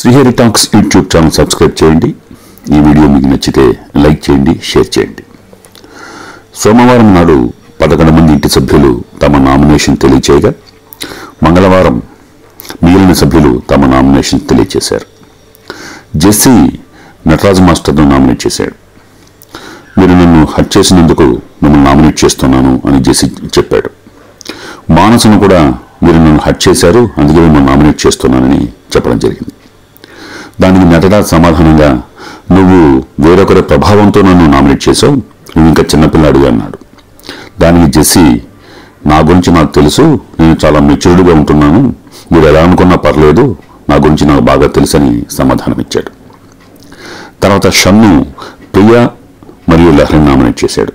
Srihari talks YouTube channel subscribe చేయండి ఈ video మీకు నచ్చితే లైక్ చేయండి షేర్ చేయండి సోమవారం నాడు పదకొండు మంది ఇంటి సభ్యులు తమ నామినేషన్ తెలియచేయగా మంగళవారం మిగిలిన సభ్యులు తమ నామినేషన్ తెలియచేశారు జెస్సీ నటరాజు మాస్టర్ను నామినేట్ చేశాడు మీరు నన్ను హట్ చేసినందుకు మిమ్మల్ని నామినేట్ చేస్తున్నాను అని జెస్సీ చెప్పాడు మానసును కూడా మీరు నన్ను హట్ చేశారు అందుకే మిమ్మల్ని నామినేట్ చేస్తున్నానని చెప్పడం జరిగింది దానికి నటరాజ్ సమాధానంగా నువ్వు వేరొకరి ప్రభావంతో నన్ను నామినేట్ చేసావు నువ్వు ఇంకా చిన్నపిల్లాడిగా అన్నాడు దానికి జెస్సీ నా గురించి నాకు తెలుసు నేను చాలా మెచ్యూర్డ్గా ఉంటున్నాను మీరు ఎలా అనుకున్నా పర్లేదు నా గురించి నాకు బాగా తెలుసని సమాధానం ఇచ్చాడు తర్వాత షన్ను ప్రియ మరియు లహరిని నామినేట్ చేశాడు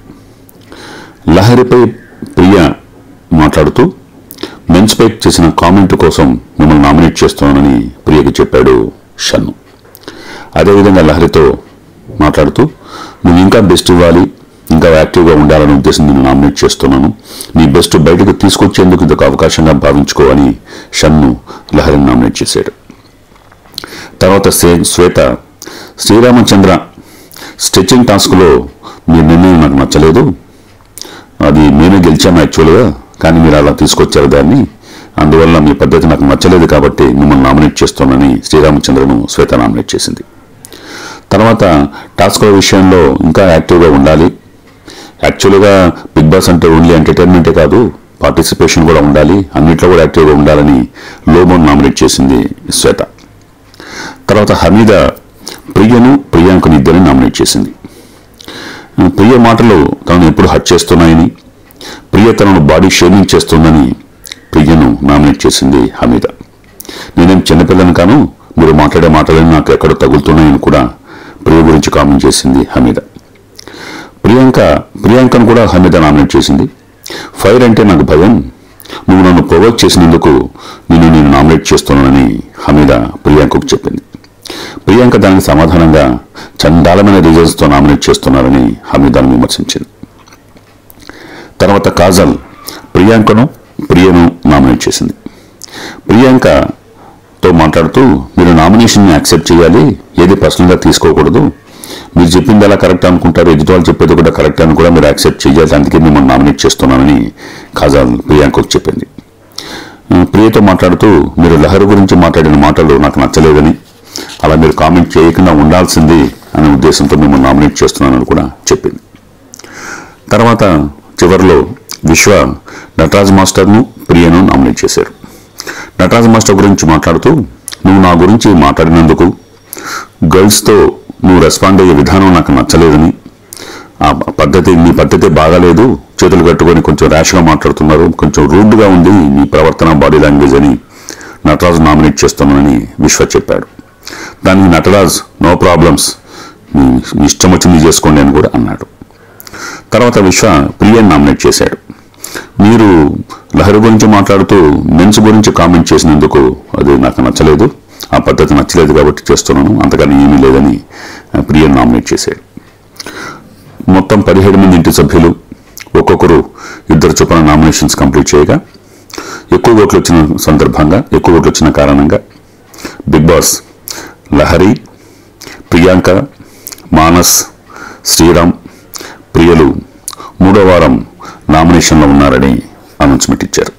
లహరిపై ప్రియ మాట్లాడుతూ మెన్స్పై చేసిన కామెంట్ కోసం మిమ్మల్ని నామినేట్ చేస్తున్నానని ప్రియకి చెప్పాడు షన్ను అదేవిధంగా లహరితో మాట్లాడుతూ నువ్వు ఇంకా బెస్ట్ ఇవ్వాలి ఇంకా యాక్టివ్గా ఉండాలనే ఉద్దేశం నేను నామినేట్ చేస్తున్నాను నీ బెస్ట్ బయటకు తీసుకొచ్చేందుకు ఇదొక అవకాశంగా భావించుకో అని షన్ను లహరిని నామినేట్ చేశాడు తర్వాత శ్వే- శ్వేత శ్రీరామచంద్ర స్టిచ్చింగ్ టాస్క్లో మీ నిర్ణయం నాకు నచ్చలేదు అది మేమే గెలిచాము యాక్చువల్గా కానీ మీరు అలా తీసుకొచ్చారు దాన్ని అందువల్ల మీ పద్ధతి నాకు నచ్చలేదు కాబట్టి మిమ్మల్ని నామినేట్ చేస్తానని శ్రీరామచంద్రను శ్వేత నామినేట్ చేసింది తర్వాత టాస్క్ల విషయంలో ఇంకా యాక్టివ్గా ఉండాలి యాక్చువల్గా బిగ్ బాస్ అంటే ఓన్లీ ఎంటర్టైన్మెంటే కాదు పార్టిసిపేషన్ కూడా ఉండాలి అన్నిట్లో కూడా యాక్టివ్గా ఉండాలని లోబోన్ నామినేట్ చేసింది శ్వేత తర్వాత హమీద ప్రియను ప్రియాంకను ఇద్దరిని నామినేట్ చేసింది ప్రియ మాటలు తనను ఎప్పుడు హట్ చేస్తున్నాయని ప్రియ తనను బాడీ షేమింగ్ చేస్తుందని ప్రియను నామినేట్ చేసింది హమీద నేనేం చిన్నపిల్లని కాను మీరు మాట్లాడే మాటలని నాకు ఎక్కడ తగులుతున్నాయని కూడా ప్రియ గురించి కామెంట్ చేసింది హమీద ప్రియాంక ప్రియాంకను కూడా హమీద నామినేట్ చేసింది ఫైర్ అంటే నాకు భయం నువ్వు నన్ను ప్రొవోక్ చేసినందుకు నిన్ను నేను నామినేట్ చేస్తున్నానని హమీద ప్రియాంకకు చెప్పింది ప్రియాంక దానికి సమాధానంగా చండాలమైన రీజన్స్తో నామినేట్ చేస్తున్నారని హమీదాను విమర్శించింది తర్వాత కాజల్ ప్రియాంకను ప్రియను నామినేట్ చేసింది ప్రియాంకతో మాట్లాడుతూ మీరు నామినేషన్ని యాక్సెప్ట్ చేయాలి ఏది పర్సనల్గా తీసుకోకూడదు మీరు చెప్పింది ఎలా కరెక్ట్ అనుకుంటారు ఎదుటి వాళ్ళు చెప్పేది కూడా కరెక్ట్ అని కూడా మీరు యాక్సెప్ట్ చేయాలి అందుకే మిమ్మల్ని నామినేట్ చేస్తున్నానని కాజల్ ప్రియాంకకు చెప్పింది ప్రియతో మాట్లాడుతూ మీరు లహరి గురించి మాట్లాడిన మాటలు నాకు నచ్చలేదని అలా మీరు కామెంట్ చేయకుండా ఉండాల్సింది అనే ఉద్దేశంతో మిమ్మల్ని నామినేట్ చేస్తున్నానని కూడా చెప్పింది తర్వాత చివరిలో విశ్వ నటరాజ్ మాస్టర్ను ప్రియను నామినేట్ చేశారు నటరాజ్ మాస్టర్ గురించి మాట్లాడుతూ నువ్వు నా గురించి మాట్లాడినందుకు గర్ల్స్తో నువ్వు రెస్పాండ్ అయ్యే విధానం నాకు నచ్చలేదని ఆ పద్ధతి నీ పద్ధతి బాగాలేదు చేతులు కట్టుకొని కొంచెం ర్యాష్గా మాట్లాడుతున్నారు కొంచెం రూడ్గా ఉంది నీ ప్రవర్తన బాడీ లాంగ్వేజ్ అని నటరాజు నామినేట్ చేస్తున్నానని విశ్వ చెప్పాడు దానికి నటరాజ్ నో ప్రాబ్లమ్స్ మీ మీ ఇష్టం వచ్చింది చేసుకోండి అని కూడా అన్నాడు తర్వాత విశ్వ ప్రియన్ నామినేట్ చేశాడు మీరు లహరి గురించి మాట్లాడుతూ మెన్స్ గురించి కామెంట్ చేసినందుకు అది నాకు నచ్చలేదు ఆ పద్ధతి నచ్చలేదు కాబట్టి చేస్తున్నాను అంతకని ఏమీ లేదని ప్రియన్ నామినేట్ చేశాడు మొత్తం పదిహేడు మంది ఇంటి సభ్యులు ఒక్కొక్కరు ఇద్దరు చొప్పున నామినేషన్స్ కంప్లీట్ చేయగా ఎక్కువ ఓట్లు వచ్చిన సందర్భంగా ఎక్కువ ఓట్లు వచ్చిన కారణంగా బిగ్ బాస్ లహరి ప్రియాంక మానస్ శ్రీరామ్ ప్రియలు మూడో వారం నామినేషన్లో ఉన్నారని అనౌన్స్మెంట్ ఇచ్చారు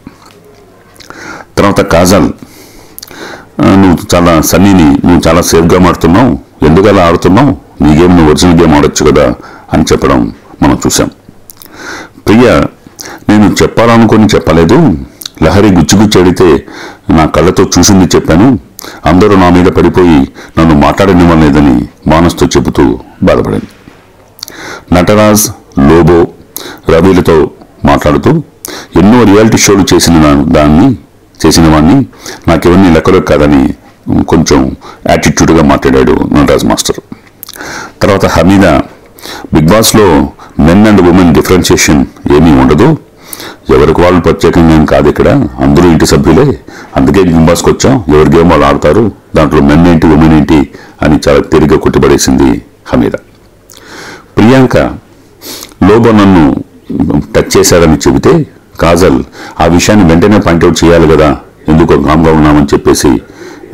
తర్వాత కాజల్ ఆ, నువ్వు చాలా సన్నీని నువ్వు చాలా సేఫ్గా ఆడుతున్నావు ఎందుకు అలా ఆడుతున్నావు నీ గేమ్ నువ్వు ఒరిజినల్ గేమ్ ఆడొచ్చు కదా అని చెప్పడం మనం చూసాం ప్రియ నేను చెప్పాలనుకొని చెప్పలేదు లహరి గుచ్చిగుచ్చి అడిగితే నా కళ్ళతో చూసింది చెప్పాను అందరూ నా మీద పడిపోయి నన్ను మాట్లాడనివ్వలేదని మానస్తో చెబుతూ బాధపడింది నటరాజ్ లోబో రవిలతో మాట్లాడుతూ ఎన్నో రియాలిటీ షోలు చేసిన దా- దాన్ని చేసిన వాడిని నాకెవరిని లెక్కలు కాదని కొంచెం యాటిట్యూడ్గా మాట్లాడాడు నటరాజ్ మాస్టర్ తర్వాత హమీద బిగ్ బాస్లో మెన్ అండ్ ఉమెన్ డిఫరెన్షియేషన్ ఏమీ ఉండదు ఎవరికి వాళ్ళు ప్రత్యేకంగా ఏం కాదు ఇక్కడ అందరూ ఇంటి సభ్యులే అందుకే బిగ్ బాస్కి వచ్చాం ఎవరి గేమ్ వాళ్ళు ఆడతారు దాంట్లో మెన్ ఏంటి ఉమెన్ ఏంటి అని చాలా తేలిగ్గా కొట్టిపడేసింది హమీద ప్రియాంక లోబో నన్ను టచ్ చేశారని చెబితే కాజల్ ఆ విషయాన్ని వెంటనే పాయింట్అవుట్ చేయాలి కదా ఎందుకో కామ్గా ఉన్నామని చెప్పేసి ఆ,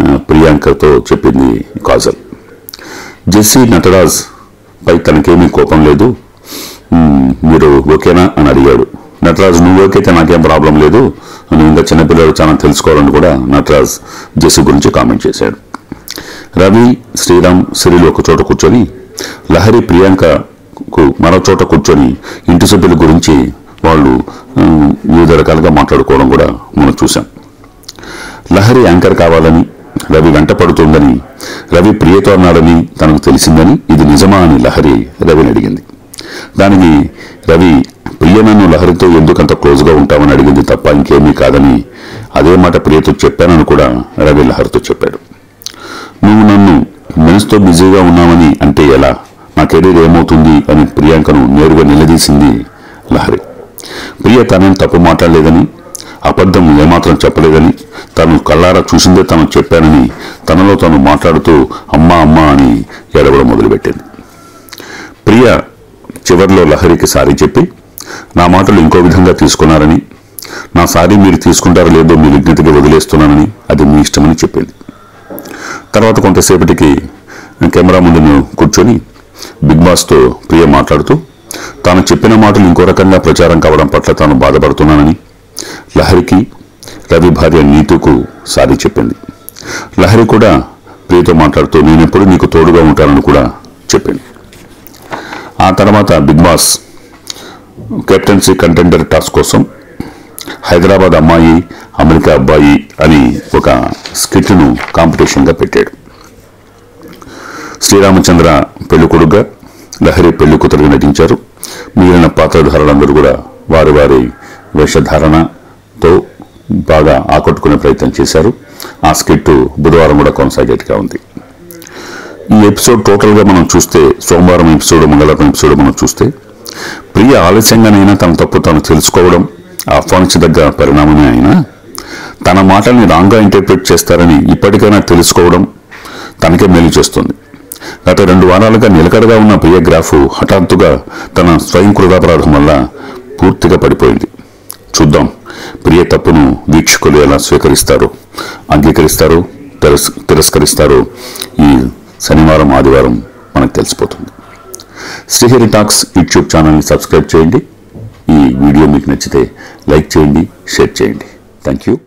ప్రియాంకతో చెప్పింది కాజల్ జెస్సీ నటరాజ్ పై తనకేమీ కోపం లేదు మ్మ్, మీరు ఓకేనా అని అడిగాడు నటరాజ్ నువ్వు ఓకైతే నాకేం ప్రాబ్లం లేదు నువ్వు ఇంకా చిన్నపిల్లలు చాలా తెలుసుకోవాలని కూడా నటరాజ్ జెస్సీ గురించి కామెంట్ చేశాడు రవి శ్రీరామ్ సిరిలు ఒక చోట కూర్చొని లహరి ప్రియాంకకు మరో చోట కూర్చొని ఇంటి సభ్యుల గురించి వాళ్ళు ఆ, వివిధ రకాలుగా మాట్లాడుకోవడం కూడా మనం చూసాం లహరి యాంకర్ కావాలని రవి వెంట పడుతుందని రవి ప్రియతో అన్నాడని తనకు తెలిసిందని ఇది నిజమా అని లహరి రవిని అడిగింది దానికి రవి ప్రియ నన్ను లహరితో ఎందుకంత క్లోజ్గా ఉంటామని అడిగింది తప్ప ఇంకేమీ కాదని అదే మాట ప్రియతో చెప్పానని కూడా రవి లహరితో చెప్పాడు నువ్వు నన్ను మెన్స్తో బిజీగా ఉన్నామని అంటే ఎలా నా కెరీర్ ఏమవుతుంది అని ప్రియాంకను నేరుగా నిలదీసింది లహరి ప్రియ తనేం తప్పు మాట్లాడలేదని అబద్ధం ఏమాత్రం చెప్పలేదని తను కళ్ళారా చూసిందే తను చెప్పానని తనలో తను మాట్లాడుతూ అమ్మా అమ్మా అని ఏడవడం మొదలుపెట్టింది ప్రియ చివర్లో లహరికి సారీ చెప్పి నా మాటలు ఇంకో విధంగా తీసుకున్నారని నా సారీ మీరు తీసుకుంటారో లేదో మీ విజ్ఞతగా వదిలేస్తున్నానని అది మీ ఇష్టమని చెప్పింది తర్వాత కొంతసేపటికి కెమెరా ముందు నేను కూర్చొని బిగ్ బాస్తో ప్రియ మాట్లాడుతూ తాను చెప్పిన మాటలు ఇంకో రకంగా ప్రచారం కావడం పట్ల తాను బాధపడుతున్నానని లహరికి రవి భార్య నీతుకు సారీ చెప్పింది లహరి కూడా ప్రియతో మాట్లాడుతూ నేనెప్పుడు నీకు తోడుగా ఉంటానని కూడా చెప్పింది ఆ తర్వాత big boss captaincy contender task కోసం హైదరాబాద్ అమ్మాయి అమెరికా అబ్బాయి అని ఒక స్కిట్ను కాంపిటీషన్గా పెట్టాడు శ్రీరామచంద్ర పెళ్లి కొడుగ్గా లహరి పెళ్లి కూతురుగా నటించారు మిగిలిన పాత్రధారులందరూ కూడా వారి వారి వేషధారణతో బాగా ఆకట్టుకునే ప్రయత్నం చేశారు ఆ స్కిట్ బుధవారం కూడా కొనసాగేట్టుగా ఉంది ఈ ఎపిసోడ్ టోటల్గా మనం చూస్తే సోమవారం ఎపిసోడ్ మంగళవారం ఎపిసోడ్ మనం చూస్తే ప్రియ ఆలస్యంగానైనా తన తప్పు తాను తెలుసుకోవడం ఆహ్వానించదగ్గ పరిణామమే అయినా తన మాటల్ని రాంగ్గా ఇంటర్ప్రిట్ చేస్తారని ఇప్పటికైనా తెలుసుకోవడం తనకే మేలు చేస్తుంది గత రెండు వారాలుగా నిలకడగా ఉన్న ప్రియ గ్రాఫ్ హఠాత్తుగా తన స్వయం కృతాపరాధం వల్ల పూర్తిగా పడిపోయింది చూద్దాం ప్రియ తప్పును వీక్షకులు ఎలా స్వీకరిస్తారు అంగీకరిస్తారు తిరస్ తిరస్కరిస్తారు ఈ శనివారం ఆదివారం మనకు తెలిసిపోతుంది శ్రీహరి టాక్స్ యూట్యూబ్ ఛానల్ని సబ్స్క్రైబ్ చేయండి ఈ వీడియో మీకు నచ్చితే లైక్ చేయండి షేర్ చేయండి థ్యాంక్ యూ